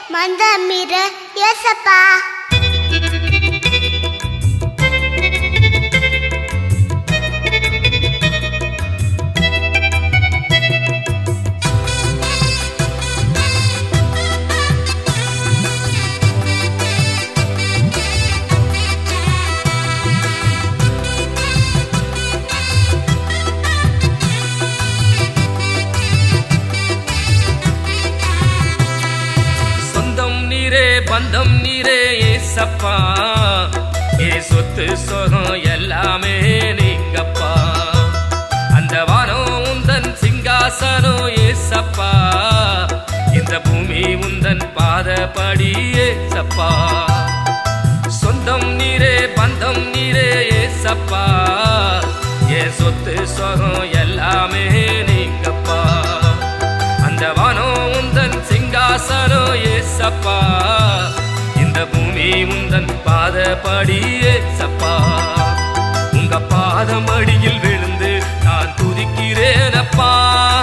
மந்தமிர ஏசப்பா சொந்தம் நீரே பந்தம் நீரே ஏசப்பா ஏ சொத்து சொகம் எல்லாமே நீங்கப்பா அந்த வானம் உந்தன் சிங்காசனம் ஏசப்பா இந்த பூமி உந்தன் பாதப்படி ஏசப்பா சொந்தம் நீரே பந்தம் நீரே ஏசப்பா ஏ சொத்து சொகம் எல்லாமே நீங்கப்பா அந்த வானம் உந்தன் சிங்காசனம் ஏசப்பா இந்த பூமி உந்தன் பாதப்படி ஏசப்பா உங்க பாதமடியில் விழுந்து நான் துதிக்கிறேனப்பா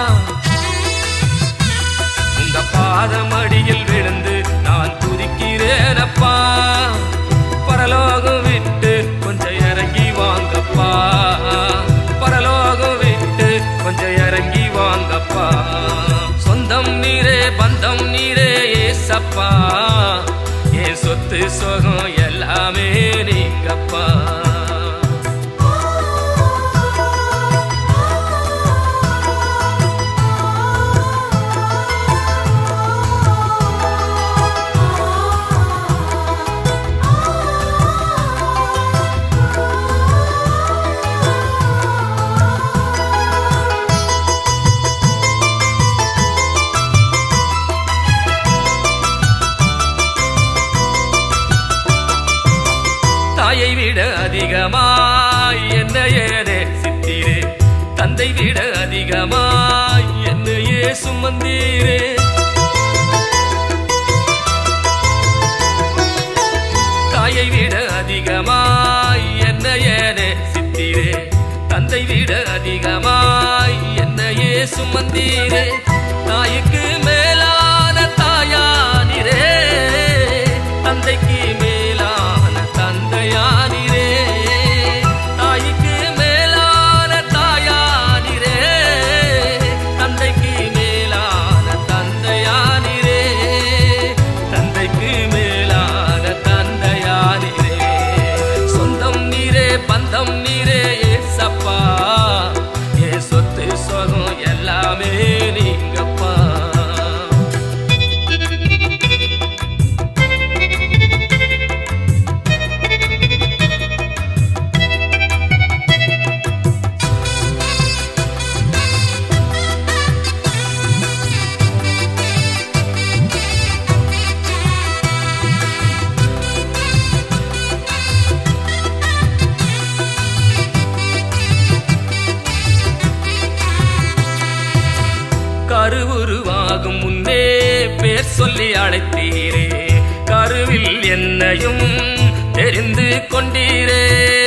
உங்க பாதமடியில் விழுந்து நான் துதிக்கிறேனப்பா பரலோகம் விட்டு கொஞ்சம் இறங்கி வாங்கப்பா பரலோகம் விட்டு கொஞ்சம் இறங்கி வாங்கப்பா சொந்தம் நீரே பந்தம் நீரே ஏசப்பா என் சொத்து சொகம் எல்லாமே நீங்கப்பா தாயை விட அதிகமாய் என்னையே நேசித்தீரே தந்தை விட அதிகமாய் என்னையே சுமந்தீரே தாயை விட அதிகமாய் என்னையே நேசித்தீரே தந்தை விட அதிகமாய் என்னையே சுமந்தீரே தாய்க்கு மேலான தாயானிரே தந்தைக்கு மேலான தந்தையானிரே தாய்க்கு மேலான தாயானிரே தந்தைக்கு மேலான தந்தையானிரே தந்தைக்கு மேலான தந்தையானிரே சொந்தம் நீரே பந்தம் நீரே ஏசப்பா ஏ சொத்து சொகம் எல்லாமே நீங்கப்பா கருவுருவாகும் முன்னே பேர் சொல்லி அழைத்தீரே கருவில் என்னையும் தெரிந்து கொண்டீரே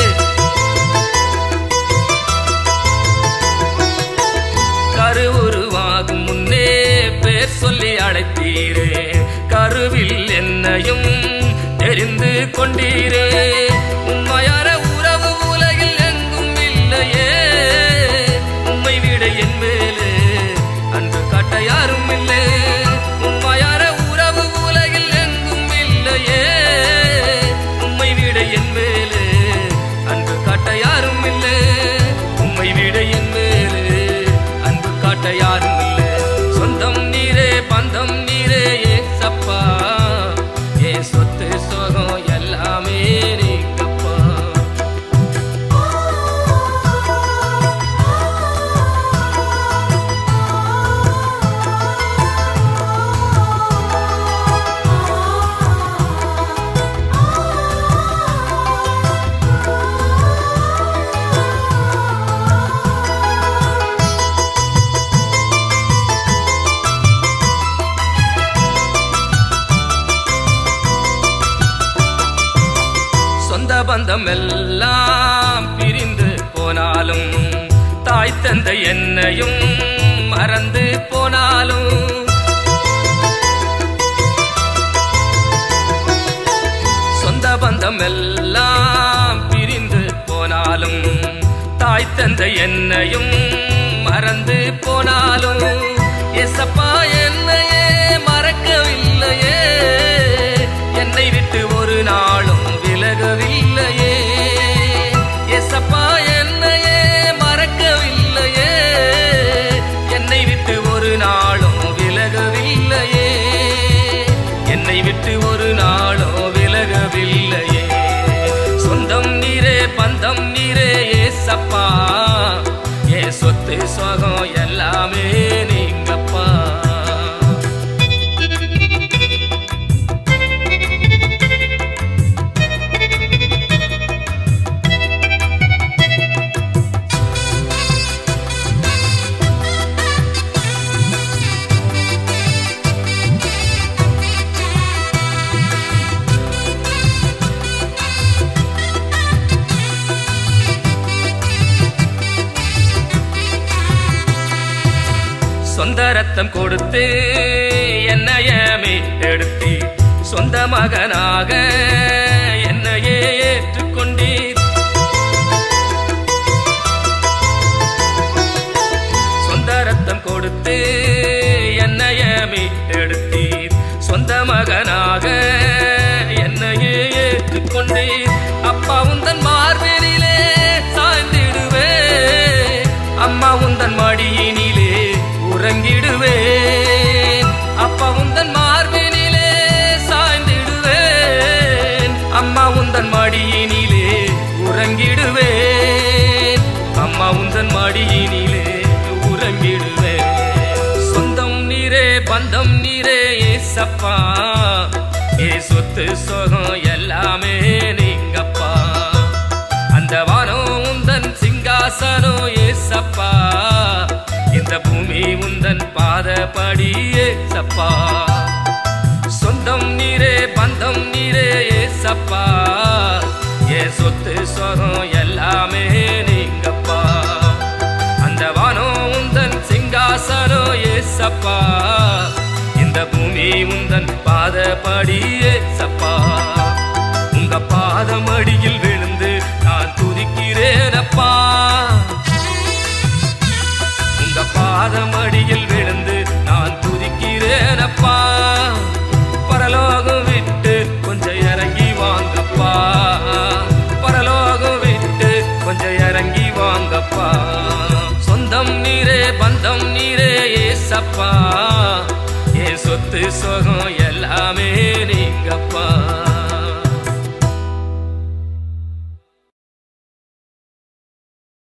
கருவுருவாகும் முன்னே பேர் சொல்லி அழைத்தீரே கருவில் என்னையும் தெரிந்து கொண்டீரே உண்மையான உறவு உலகில் எங்கும் இல்லையே உம்மை விட என் மேலே அன்பு காட்ட யாரும் இல்லை உண்மையான உறவு உலகில் எங்கும் இல்லையே உம்மை விட என் மேலே அன்பு காட்ட யாரும் இல்லை உம்மை விட என் மேலே அன்பு காட்ட யாரும் இல்லை சொந்தம் நீரே பந்தம் நீரே ஏசப்பா ஏ சொத்து சோகம் எல்லாமே நீங்கப்பா சொந்த பந்தம் எல்லாம் பிரிந்து போனாலும் தாய் தந்தை என்னையும் மறந்து போனாலும் தாய் தந்த என்னையும் மறந்து போனாலும் எசப்பா என்னையே மறக்கவில்லையே என்னை விட்டு ஒரு நாளும் விலகவில்லையே எசப்பா என்னையே மறக்கவில்லையே என்னை விட்டு ஒரு நாளும் விலகவில்லையே என்னை விட்டு ஒரு நாளும் விலகவில்லையே சொந்தம் நீரே பந்தம் நீரே ஏசப்பா ஏ சொத்து சுகம் எல்லாமே நீங்கப்பா சொந்த ரத்தம் கொடுத்து என்னைய மீட்டெடுத்து சொந்த மகனாக என்னையே ஏற்றுக்கொண்டீர் சொந்த ரத்தம் கொடுத்து என்னைய மீட்டெடுத்தீர் சொந்த மகனாக என்னையே ஏற்றுக்கொண்டீர் அப்பா உந்தன் மார்பினிலே சாய்ந்திடுவே அம்மா உந்தன் மடியினிலே உறங்கிடுவேன் அப்பா உந்தன் மார்பினிலே சாய்ந்திடுவேன் அம்மா உந்தன் மடியினிலே உறங்கிடுவேன் அம்மா உந்தன் மடியினிலே உறங்கிடுவேன் சொந்தம் நீரே பந்தம் நீரே ஏசப்பா ஏ சொத்து சொகம் எல்லாமே நீங்கப்பா அந்த வானம் உந்தன் சிங்காசனம் ஏசப்பா இந்த பூமி உந்தன் பாதப்படி ஏசப்பா சொந்தம் நீரே பந்தம் நீரே ஏசப்பா ஏ சொத்து சொகம் எல்லாமே நீங்கப்பா அந்த வானம் உந்தன் சிங்காசனம் ஏசப்பா இந்த பூமி உந்தன் பாதப்படி ஏசப்பா உங்க பாதமடியில் விழுந்து நான் துதிக்கிறேனப்பா உங்க பாதமடியில் விழுந்து நான் துதிக்கிறேனப்பா பரலோகம் விட்டு கொஞ்சம் இறங்கி வாங்கப்பா பரலோகம் விட்டு கொஞ்சம் இறங்கி வாங்கப்பா சொந்தம் நீரே பந்தம் நீரே ஏசப்பா ஏ சொத்து சொகம் எல்லாமே நீங்க